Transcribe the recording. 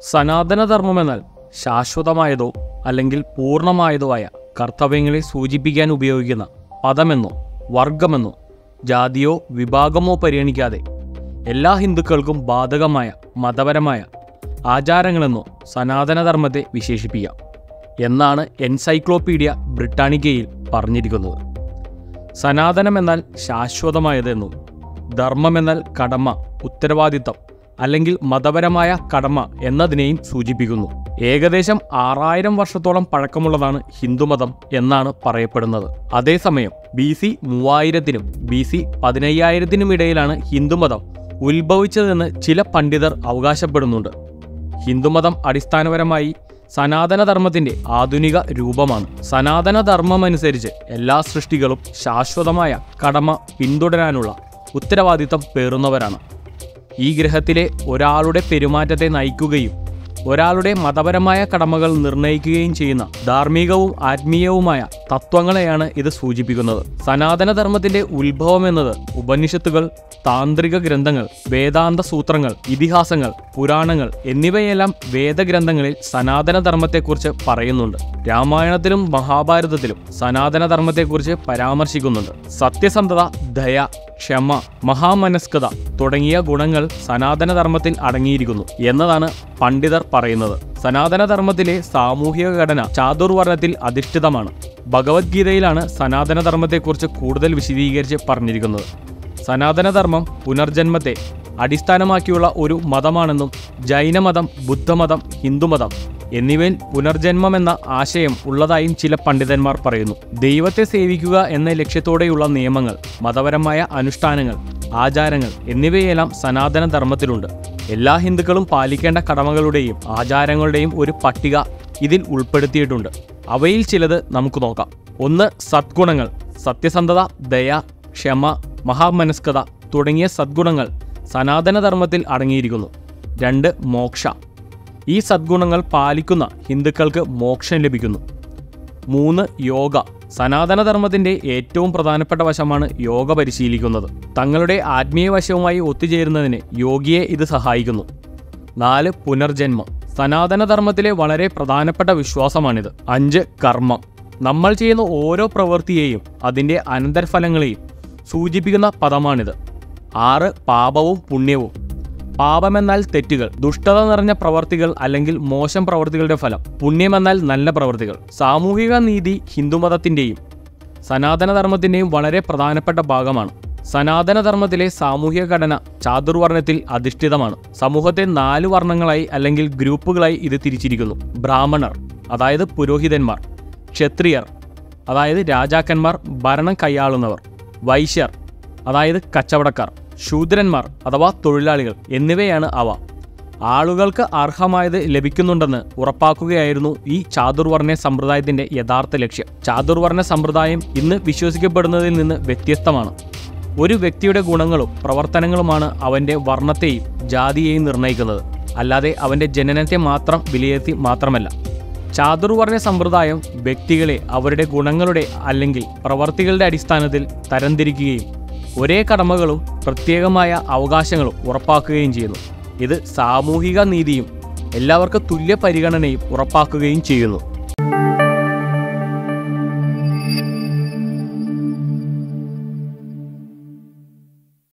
സനാതനധർമ്മമെന്നാൽ ശാശ്വതമായതോ അല്ലെങ്കിൽ പൂർണ്ണമായതോ ആയ കർത്തവ്യങ്ങളെ സൂചിപ്പിക്കാൻ ഉപയോഗിക്കുന്ന പദമെന്നോ വർഗമെന്നോ ജാതിയോ വിഭാഗമോ പരിഗണിക്കാതെ എല്ലാ ഹിന്ദുക്കൾക്കും ബാധകമായ മതപരമായ ആചാരങ്ങളെന്നോ സനാതനധർമ്മത്തെ വിശേഷിപ്പിക്കാം എന്നാണ് എൻസൈക്ലോപീഡിയ ബ്രിട്ടാനിക്കയിൽ പറഞ്ഞിരിക്കുന്നത് സനാതനമെന്നാൽ ശാശ്വതമായതെന്നും ധർമ്മമെന്നാൽ കടമ ഉത്തരവാദിത്തം അല്ലെങ്കിൽ മതപരമായ കടമ എന്നതിനെയും സൂചിപ്പിക്കുന്നു ഏകദേശം ആറായിരം വർഷത്തോളം പഴക്കമുള്ളതാണ് ഹിന്ദുമതം എന്നാണ് പറയപ്പെടുന്നത് അതേസമയം ബി സി മൂവായിരത്തിനും ബി സി പതിനയ്യായിരത്തിനും ഇടയിലാണ് ഹിന്ദുമതം ഉത്ഭവിച്ചതെന്ന് ചില പണ്ഡിതർ അവകാശപ്പെടുന്നുണ്ട് ഹിന്ദുമതം അടിസ്ഥാനപരമായി സനാതനധർമ്മത്തിന്റെ ആധുനിക രൂപമാണ് സനാതനധർമ്മമനുസരിച്ച് എല്ലാ സൃഷ്ടികളും ശാശ്വതമായ കടമ പിന്തുടരാനുള്ള ഉത്തരവാദിത്തം പേറുന്നവരാണ് ഈ ഗ്രഹത്തിലെ ഒരാളുടെ പെരുമാറ്റത്തെ നയിക്കുകയും ഒരാളുടെ മതപരമായ കടമകൾ നിർണ്ണയിക്കുകയും ചെയ്യുന്ന ധാർമ്മികവും ആത്മീയവുമായ തത്വങ്ങളെയാണ് ഇത് സൂചിപ്പിക്കുന്നത് സനാതനധർമ്മത്തിന്റെ ഉത്ഭവം എന്നത് ഉപനിഷത്തുകൾ താന്ത്രിക ഗ്രന്ഥങ്ങൾ വേദാന്ത സൂത്രങ്ങൾ ഇതിഹാസങ്ങൾ പുരാണങ്ങൾ എന്നിവയെല്ലാം വേദഗ്രന്ഥങ്ങളിൽ സനാതനധർമ്മത്തെക്കുറിച്ച് പറയുന്നുണ്ട് രാമായണത്തിലും മഹാഭാരതത്തിലും സനാതനധർമ്മത്തെക്കുറിച്ച് പരാമർശിക്കുന്നുണ്ട് സത്യസന്ധത ദയ ക്ഷമ മഹാമനസ്കത തുടങ്ങിയ ഗുണങ്ങൾ സനാതനധർമ്മത്തിൽ അടങ്ങിയിരിക്കുന്നു എന്നതാണ് പണ്ഡിതർ പറയുന്നത് സനാതനധർമ്മത്തിലെ സാമൂഹിക ഘടന ചാതുർവർണ്ണത്തിൽ അധിഷ്ഠിതമാണ് ഭഗവത്ഗീതയിലാണ് സനാതനധർമ്മത്തെക്കുറിച്ച് കൂടുതൽ വിശദീകരിച്ച് പറഞ്ഞിരിക്കുന്നത് സനാതനധർമ്മം പുനർജന്മത്തെ അടിസ്ഥാനമാക്കിയുള്ള ഒരു മതമാണെന്നും ജൈനമതം ബുദ്ധമതം ഹിന്ദുമതം എന്നിവയിൽ പുനർജന്മമെന്ന ആശയം ഉള്ളതായും ചില പണ്ഡിതന്മാർ പറയുന്നു ദൈവത്തെ സേവിക്കുക എന്ന ലക്ഷ്യത്തോടെയുള്ള നിയമങ്ങൾ മതപരമായ അനുഷ്ഠാനങ്ങൾ ആചാരങ്ങൾ എന്നിവയെല്ലാം സനാതനധർമ്മത്തിലുണ്ട് എല്ലാ ഹിന്ദുക്കളും പാലിക്കേണ്ട കടമകളുടെയും ആചാരങ്ങളുടെയും ഒരു പട്ടിക ഇതിൽ ഉൾപ്പെടുത്തിയിട്ടുണ്ട് അവയിൽ ചിലത് നമുക്ക് നോക്കാം ഒന്ന് സദ്ഗുണങ്ങൾ സത്യസന്ധത ദയ ക്ഷമ മഹാമനസ്കത തുടങ്ങിയ സദ്ഗുണങ്ങൾ സനാതനധർമ്മത്തിൽ അടങ്ങിയിരിക്കുന്നു രണ്ട് മോക്ഷ ഈ സദ്ഗുണങ്ങൾ പാലിക്കുന്ന ഹിന്ദുക്കൾക്ക് മോക്ഷം ലഭിക്കുന്നു മൂന്ന് യോഗ സനാതനധർമ്മത്തിന്റെ ഏറ്റവും പ്രധാനപ്പെട്ട വശമാണ് യോഗ പരിശീലിക്കുന്നത് തങ്ങളുടെ ആത്മീയ വശവുമായി ഒത്തുചേരുന്നതിന് യോഗിയെ ഇത് സഹായിക്കുന്നു നാല് പുനർജന്മം സനാതനധർമ്മത്തിലെ വളരെ പ്രധാനപ്പെട്ട വിശ്വാസമാണിത് അഞ്ച് കർമ്മം നമ്മൾ ചെയ്യുന്ന ഓരോ പ്രവൃത്തിയെയും അതിൻ്റെ അനന്തരഫലങ്ങളെയും സൂചിപ്പിക്കുന്ന പദമാണിത് ആറ് പാപവും പുണ്യവും പാപമെന്നാൽ തെറ്റുകൾ ദുഷ്ടത നിറഞ്ഞ പ്രവർത്തികൾ അല്ലെങ്കിൽ മോശം പ്രവർത്തികളുടെ ഫലം പുണ്യമെന്നാൽ നല്ല പ്രവർത്തികൾ സാമൂഹിക നീതി ഹിന്ദുമതത്തിൻ്റെയും സനാതനധർമ്മത്തിൻ്റെയും വളരെ പ്രധാനപ്പെട്ട ഭാഗമാണ് സനാതനധർമ്മത്തിലെ സാമൂഹിക ഘടന ചാതുർവർണ്ണത്തിൽ അധിഷ്ഠിതമാണ് സമൂഹത്തെ നാല് വർണ്ണങ്ങളായി അല്ലെങ്കിൽ ഗ്രൂപ്പുകളായി ഇത് തിരിച്ചിരിക്കുന്നു ബ്രാഹ്മണർ അതായത് പുരോഹിതന്മാർ ക്ഷത്രിയർ അതായത് രാജാക്കന്മാർ ഭരണം കൈയാളുന്നവർ വൈശ്യർ അതായത് കച്ചവടക്കാർ ശൂദ്രന്മാർ അഥവാ തൊഴിലാളികൾ എന്നിവയാണ് അവ ആളുകൾക്ക് അർഹമായത് ലഭിക്കുന്നുണ്ടെന്ന് ഉറപ്പാക്കുകയായിരുന്നു ഈ ചാതുർവർണ്ണ സമ്പ്രദായത്തിന്റെ യഥാർത്ഥ ലക്ഷ്യം ചാതുർവർണ്ണ സമ്പ്രദായം ഇന്ന് വിശ്വസിക്കപ്പെടുന്നതിൽ നിന്ന് വ്യത്യസ്തമാണ് ഒരു വ്യക്തിയുടെ ഗുണങ്ങളും പ്രവർത്തനങ്ങളുമാണ് അവന്റെ വർണ്ണത്തെയും ജാതിയെയും നിർണ്ണയിക്കുന്നത് അല്ലാതെ അവന്റെ ജനനത്തെ മാത്രം വിലയിരുത്തി മാത്രമല്ല ചാതുർവർണ്ണ സമ്പ്രദായം വ്യക്തികളെ അവരുടെ ഗുണങ്ങളുടെ അല്ലെങ്കിൽ പ്രവർത്തികളുടെ അടിസ്ഥാനത്തിൽ തരംതിരിക്കുകയും ഒരേ കടമകളും പ്രത്യേകമായ അവകാശങ്ങളും ഉറപ്പാക്കുകയും ചെയ്യുന്നു ഇത് സാമൂഹിക നീതിയും എല്ലാവർക്കും തുല്യ പരിഗണനയും ഉറപ്പാക്കുകയും ചെയ്യുന്നു